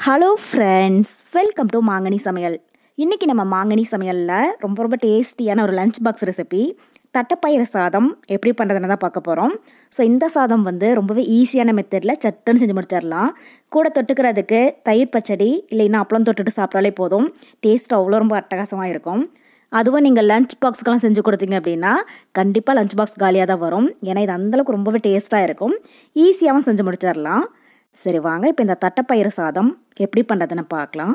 hello friends welcome to மாங்கனி சமையல் இன்றைக்கி நம்ம மாங்கனி சமையலில் ரொம்ப ரொம்ப டேஸ்டியான ஒரு லஞ்ச் பாக்ஸ் ரெசிபி தட்டைப்பயிறு சாதம் எப்படி பண்ணுறதுன்னு தான் பார்க்க போகிறோம் ஸோ இந்த சாதம் வந்து ரொம்பவே ஈஸியான மெத்தடில் சட்டுன்னு செஞ்சு முடிச்சிடலாம் கூட தொட்டுக்கிறதுக்கு தயிர் பச்சடி இல்லைன்னா அப்பளம் தொட்டுட்டு சாப்பிட்டாலே போதும் டேஸ்ட் அவ்வளோ ரொம்ப அட்டகாசமாக இருக்கும் அதுவும் நீங்கள் லஞ்ச் பாக்ஸ்க்கெல்லாம் செஞ்சு கொடுத்தீங்க அப்படின்னா கண்டிப்பாக லஞ்ச் பாக்ஸ் காலியாக தான் வரும் ஏன்னா இது அந்தளவுக்கு ரொம்பவே டேஸ்ட்டாக இருக்கும் ஈஸியாகவும் செஞ்சு முடிச்சிடலாம் சரி வாங்க இப்போ இந்த தட்டைப்பயிறு சாதம் எப்படி பண்ணுறதுன்னு பார்க்கலாம்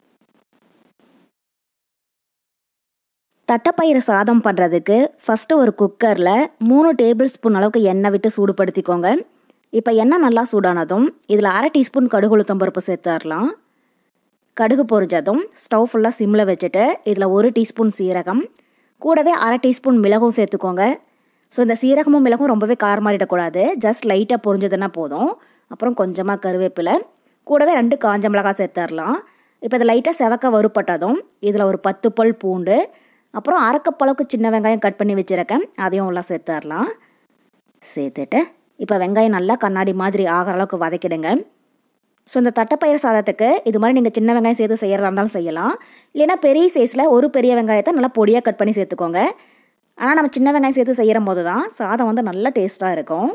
தட்டைப்பயிறு சாதம் பண்ணுறதுக்கு ஃபஸ்ட்டு ஒரு குக்கரில் மூணு டேபிள் ஸ்பூன் அளவுக்கு எண்ணெய் விட்டு சூடுபடுத்திக்கோங்க இப்போ எண்ணெய் நல்லா சூடானதும் இதில் அரை டீஸ்பூன் கடுகு உளுத்தம் பருப்பு சேர்த்துடலாம் கடுகு பொரிஞ்சதும் ஸ்டவ் ஃபுல்லாக சிம்மில் வச்சுட்டு இதில் ஒரு டீஸ்பூன் சீரகம் கூடவே அரை டீஸ்பூன் மிளகும் சேர்த்துக்கோங்க ஸோ இந்த சீரகமும் மிளகும் ரொம்பவே காரமாறிடக்கூடாது ஜஸ்ட் லைட்டாக பொரிஞ்சதுன்னா போதும் அப்புறம் கொஞ்சமாக கருவேப்பிலை கூடவே ரெண்டு காஞ்ச மிளகாய் சேர்த்துடலாம் இப்போ இதை லைட்டாக செவக்க வறுப்பட்டதும் இதில் ஒரு பத்து பல் பூண்டு அப்புறம் அரைக்கப்பளவுக்கு சின்ன வெங்காயம் கட் பண்ணி வச்சுருக்கேன் அதையும் உள்ள சேர்த்துடலாம் சேர்த்துட்டு இப்போ வெங்காயம் நல்லா கண்ணாடி மாதிரி ஆகிற அளவுக்கு வதக்கிடுங்க ஸோ இந்த தட்டைப்பயிறு சாதத்துக்கு இது மாதிரி நீங்கள் சின்ன வெங்காயம் சேர்த்து செய்கிறதா இருந்தாலும் செய்யலாம் இல்லைன்னா பெரிய சைஸில் ஒரு பெரிய வெங்காயத்தை நல்லா பொடியாக கட் பண்ணி சேர்த்துக்கோங்க ஆனால் நம்ம சின்ன வெங்காயம் சேர்த்து செய்கிற போது தான் சாதம் வந்து நல்லா டேஸ்ட்டாக இருக்கும்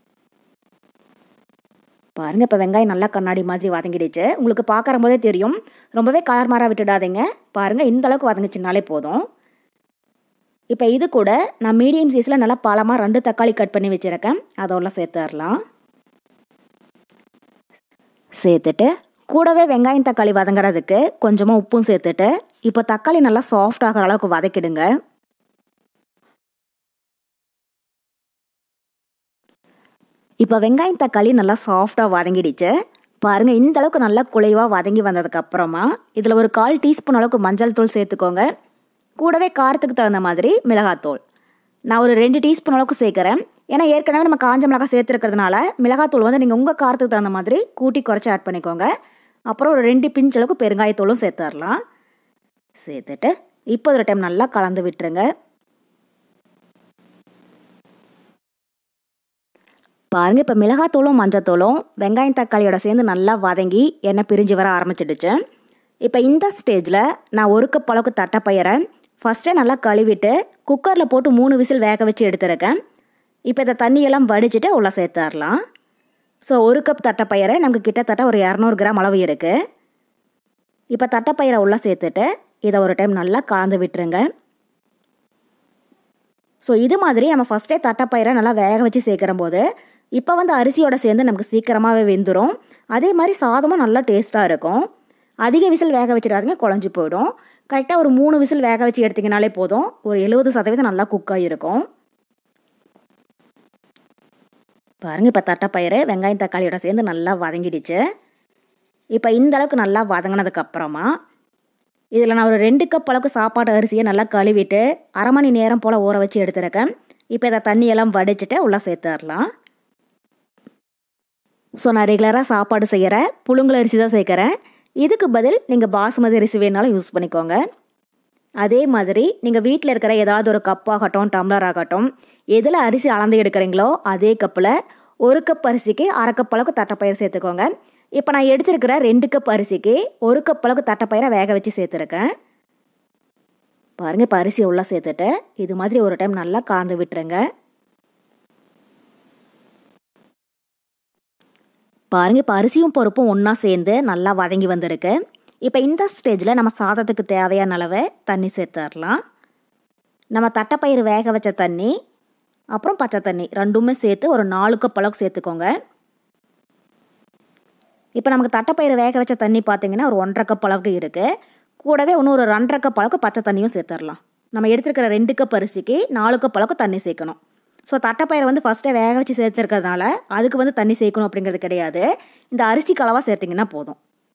பாருங்கள் இப்போ வெங்காயம் நல்லா கண்ணாடி மாதிரி வதங்கிடுச்சு உங்களுக்கு பார்க்குற போதே தெரியும் ரொம்பவே காரமாராக விட்டுடாதீங்க பாருங்கள் இந்த அளவுக்கு வதங்கிச்சுனாலே போதும் இப்போ இது கூட நான் மீடியம் சைஸில் நல்லா பழமாக ரெண்டு தக்காளி கட் பண்ணி வச்சுருக்கேன் அதோட சேர்த்துடலாம் சேர்த்துட்டு கூடவே வெங்காயம் தக்காளி வதங்குறதுக்கு கொஞ்சமாக உப்பும் சேர்த்துட்டு இப்போ தக்காளி நல்லா சாஃப்ட் ஆகிற அளவுக்கு வதக்கிடுங்க இப்போ வெங்காயம் தக்காளி நல்லா சாஃப்டாக வதங்கிடுச்சு பாருங்கள் இந்த அளவுக்கு நல்லா குலைவாக வதங்கி வந்ததுக்கப்புறமா இதில் ஒரு கால் டீஸ்பூன் அளவுக்கு மஞ்சள் தூள் சேர்த்துக்கோங்க கூடவே காரத்துக்கு தகுந்த மாதிரி மிளகாத்தூள் நான் ஒரு ரெண்டு டீஸ்பூன் அளவுக்கு சேர்க்குறேன் ஏன்னா ஏற்கனவே நம்ம காஞ்ச மிளகாய் சேர்த்துருக்கிறதுனால மிளகாத்தூள் வந்து நீங்கள் உங்கள் காரத்துக்கு தகுந்த மாதிரி கூட்டி குறைச்சி ஆட் பண்ணிக்கோங்க அப்புறம் ஒரு ரெண்டு பிஞ்ச் அளவுக்கு பெருங்காயத்தூளும் சேர்த்துடலாம் சேர்த்துட்டு இப்போ ஒரு டைம் நல்லா கலந்து விட்டுருங்க பாருங்கள் இப்போ மிளகாத்தூளும் மஞ்சத்தூளும் வெங்காயம் தக்காளியோட சேர்ந்து நல்லா வதங்கி எண்ணெய் பிரிஞ்சு வர ஆரம்பிச்சிடுச்சு இப்போ இந்த ஸ்டேஜில் நான் ஒரு கப் அளவுக்கு தட்டைப்பயிரை ஃபஸ்ட்டே நல்லா கழுவிட்டு குக்கரில் போட்டு மூணு விசில் வேக வச்சு எடுத்துருக்கேன் இப்போ இந்த தண்ணியெல்லாம் வடிச்சிட்டு உள்ள சேர்த்துடலாம் ஸோ ஒரு கப் தட்டைப்பயிரை நமக்கு கிட்டத்தட்ட ஒரு இரநூறு கிராம் அளவு இருக்குது இப்போ தட்டைப்பயிரை உள்ளே சேர்த்துட்டு இதை ஒரு டைம் நல்லா கலந்து விட்டுருங்க ஸோ இது மாதிரி நம்ம ஃபஸ்ட்டே தட்டைப்பயிரை நல்லா வேக வச்சு சேர்க்குற போது இப்போ வந்து அரிசியோட சேர்ந்து நமக்கு சீக்கிரமாகவே வெந்துடும் அதே மாதிரி சாதமும் நல்லா டேஸ்ட்டாக இருக்கும் அதிக விசில் வேக வச்சிடாதீங்க குழஞ்சி போயிடும் கரெக்டாக ஒரு மூணு விசில் வேக வச்சு எடுத்திங்கனாலே போதும் ஒரு எழுபது சதவீதம் நல்லா குக்காக இருக்கும் பாருங்கள் இப்போ தட்டைப்பயிறு வெங்காயம் தக்காளியோட சேர்ந்து நல்லா வதங்கிடுச்சு இப்போ இந்த அளவுக்கு நல்லா வதங்கினதுக்கப்புறமா இதில் நான் ஒரு ரெண்டு கப் அளவுக்கு சாப்பாடு அரிசியை நல்லா கழுவிட்டு அரை மணி நேரம் போல் ஊற வச்சு எடுத்துருக்கேன் இப்போ இதை தண்ணியெல்லாம் வடிச்சிட்டு உள்ளே சேர்த்துடலாம் ஸோ நான் ரெகுலராக சாப்பாடு செய்கிற புழுங்கல் அரிசி தான் சேர்க்குறேன் இதுக்கு பதில் நீங்கள் பாசுமதி அரிசி வேணாலும் யூஸ் பண்ணிக்கோங்க அதே மாதிரி நீங்கள் வீட்டில் இருக்கிற ஏதாவது ஒரு கப்பாகட்டும் டம்ளர் ஆகட்டும் எதில் அரிசி அளந்து எடுக்கிறீங்களோ அதே கப்பில் ஒரு கப் அரிசிக்கு அரை கப் அளவுக்கு தட்டைப்பயிர் சேர்த்துக்கோங்க இப்போ நான் எடுத்திருக்கிற ரெண்டு கப் அரிசிக்கு ஒரு கப் அளவுக்கு தட்டைப்பயிரை வேக வச்சு சேர்த்துருக்கேன் பாருங்கள் இப்போ அரிசியை உள்ளே சேர்த்துட்டு இது மாதிரி ஒரு டைம் நல்லா கலந்து விட்டுருங்க பாருங்கள் இப்போ அரிசியும் பருப்பும் ஒன்றா சேர்ந்து நல்லா வதங்கி வந்திருக்கு இப்போ இந்த ஸ்டேஜில் நம்ம சாதத்துக்கு தேவையான அளவு தண்ணி சேர்த்துடலாம் நம்ம தட்டைப்பயிறு வேக வச்ச தண்ணி அப்புறம் பச்சை தண்ணி ரெண்டுமே சேர்த்து ஒரு நாலு கப் அளவுக்கு சேர்த்துக்கோங்க இப்போ நமக்கு தட்டைப்பயிறு வேக வச்ச தண்ணி பார்த்தீங்கன்னா ஒரு ஒன்றரை கப் அளவுக்கு இருக்குது கூடவே இன்னும் ஒரு ரெண்டரை கப் அளவுக்கு பச்சை தண்ணியும் சேர்த்துடலாம் நம்ம எடுத்துருக்கிற ரெண்டு கப் அரிசிக்கு நாலு கப் அளவுக்கு தண்ணி சேர்க்கணும் ஸோ தட்டைப்பயிரை வந்து ஃபஸ்ட்டே வேக வச்சு சேர்த்துருக்கிறதுனால அதுக்கு வந்து தண்ணி சேர்க்கணும் அப்படிங்கிறது கிடையாது இந்த அரிசி கலவாக சேர்த்திங்கன்னா போதும்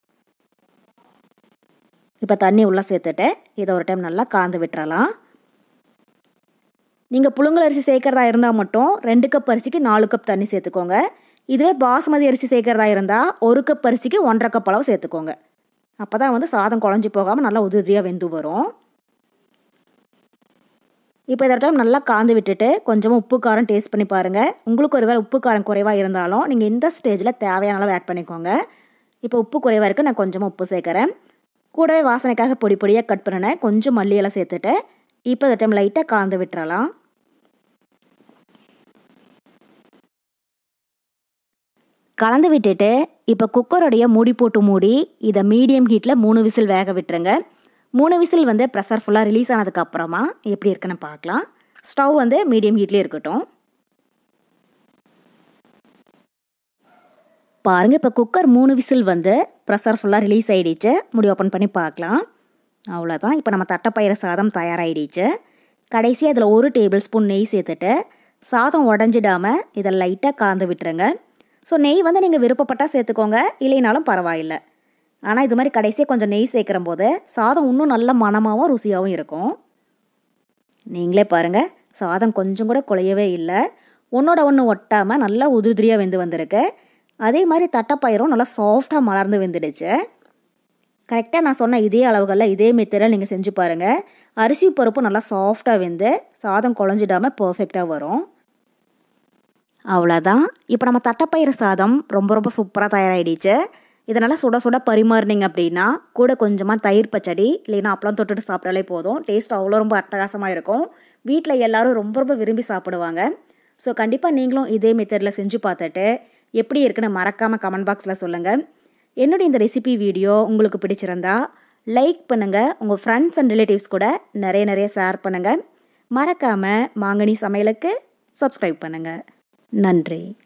இப்போ தண்ணி உள்ளே சேர்த்துட்டு இதை ஒரு டைம் நல்லா கலந்து விட்டுறலாம் நீங்கள் புழுங்கல் அரிசி சேர்க்குறதா இருந்தால் மட்டும் ரெண்டு கப் அரிசிக்கு நாலு கப் தண்ணி சேர்த்துக்கோங்க இதுவே பாசுமதி அரிசி சேர்க்குறதா இருந்தால் ஒரு கப் அரிசிக்கு ஒன்றரை கப் அளவு சேர்த்துக்கோங்க அப்போ தான் வந்து சாதம் குழஞ்சி போகாமல் நல்லா உதிரியாக வெந்து வரும் இப்போ இதை டைம் நல்லா கலந்து விட்டுட்டு கொஞ்சமாக உப்பு காரம் டேஸ்ட் பண்ணி பாருங்கள் உங்களுக்கு ஒருவேளை உப்பு காரம் குறைவாக இருந்தாலும் நீங்கள் இந்த ஸ்டேஜில் தேவையான அளவு ஆட் பண்ணிக்கோங்க இப்போ உப்பு குறைவாக இருக்குது நான் கொஞ்சமாக உப்பு சேர்க்குறேன் கூடவே வாசனைக்காக பொடி பொடியாக கட் பண்ணினேன் கொஞ்சம் மல்லியெல்லாம் சேர்த்துட்டு இப்போ இந்த டைம் லைட்டாக கலந்து விட்டுறலாம் கலந்து விட்டுட்டு இப்போ குக்கருடைய மூடி போட்டு மூடி இதை மீடியம் ஹீட்டில் மூணு விசில் வேக விட்டுருங்க மூணு விசில் வந்து ப்ரெஷர் ஃபுல்லாக ரிலீஸ் ஆனதுக்கு அப்புறமா எப்படி இருக்குன்னு பார்க்கலாம் ஸ்டவ் வந்து மீடியம் ஹீட்லேயே இருக்கட்டும் பாருங்கள் இப்போ குக்கர் மூணு விசில் வந்து ப்ரெஷர் ஃபுல்லாக ரிலீஸ் ஆகிடுச்சு முடி ஓப்பன் பண்ணி பார்க்கலாம் அவ்வளோதான் இப்போ நம்ம தட்டைப்பயிறு சாதம் தயாராகிடுச்சு கடைசியாக இதில் ஒரு டேபிள் ஸ்பூன் நெய் சேர்த்துட்டு சாதம் உடஞ்சிடாமல் இதை லைட்டாக கலந்து விட்டுருங்க ஸோ நெய் வந்து நீங்கள் விருப்பப்பட்டால் சேர்த்துக்கோங்க இல்லைனாலும் பரவாயில்லை ஆனால் இது மாதிரி கடைசியாக கொஞ்சம் நெய் சேர்க்குற போது சாதம் இன்னும் நல்ல மணமாகவும் ருசியாகவும் இருக்கும் நீங்களே பாருங்கள் சாதம் கொஞ்சம் கூட குலையவே இல்லை ஒன்றோட ஒன்று ஒட்டாமல் நல்லா உதிரியாக வெந்து வந்திருக்கு அதே மாதிரி தட்டைப்பயிரும் நல்லா சாஃப்டாக மலர்ந்து வெந்துடுச்சு கரெக்டாக நான் சொன்ன இதே அளவுகளில் இதே மெத்தடில் நீங்கள் செஞ்சு பாருங்கள் அரிசி பருப்பு நல்லா சாஃப்டாக வெந்து சாதம் குழஞ்சிடாமல் பர்ஃபெக்டாக வரும் அவ்வளோதான் இப்போ நம்ம தட்டைப்பயிறு சாதம் ரொம்ப ரொம்ப சூப்பராக தயாராகிடுச்சு இதனால் சுட சுட பரிமாறினீங்க அப்படின்னா கூட கொஞ்சமாக தயிர் பச்சடி இல்லைன்னா அப்பளம் தொட்டுட்டு சாப்பிட்டாலே போதும் டேஸ்ட் அவ்வளோ ரொம்ப அட்டகாசமாக இருக்கும் வீட்டில் எல்லோரும் ரொம்ப ரொம்ப விரும்பி சாப்பிடுவாங்க ஸோ கண்டிப்பாக நீங்களும் இதே மெத்தடில் செஞ்சு பார்த்துட்டு எப்படி இருக்குன்னு மறக்காமல் கமெண்ட் பாக்ஸில் சொல்லுங்கள் என்னுடைய இந்த ரெசிபி வீடியோ உங்களுக்கு பிடிச்சிருந்தா லைக் பண்ணுங்கள் உங்கள் ஃப்ரெண்ட்ஸ் அண்ட் ரிலேட்டிவ்ஸ் கூட நிறைய நிறைய ஷேர் பண்ணுங்கள் மறக்காமல் மாங்கனி சமையலுக்கு சப்ஸ்கிரைப் பண்ணுங்கள் நன்றி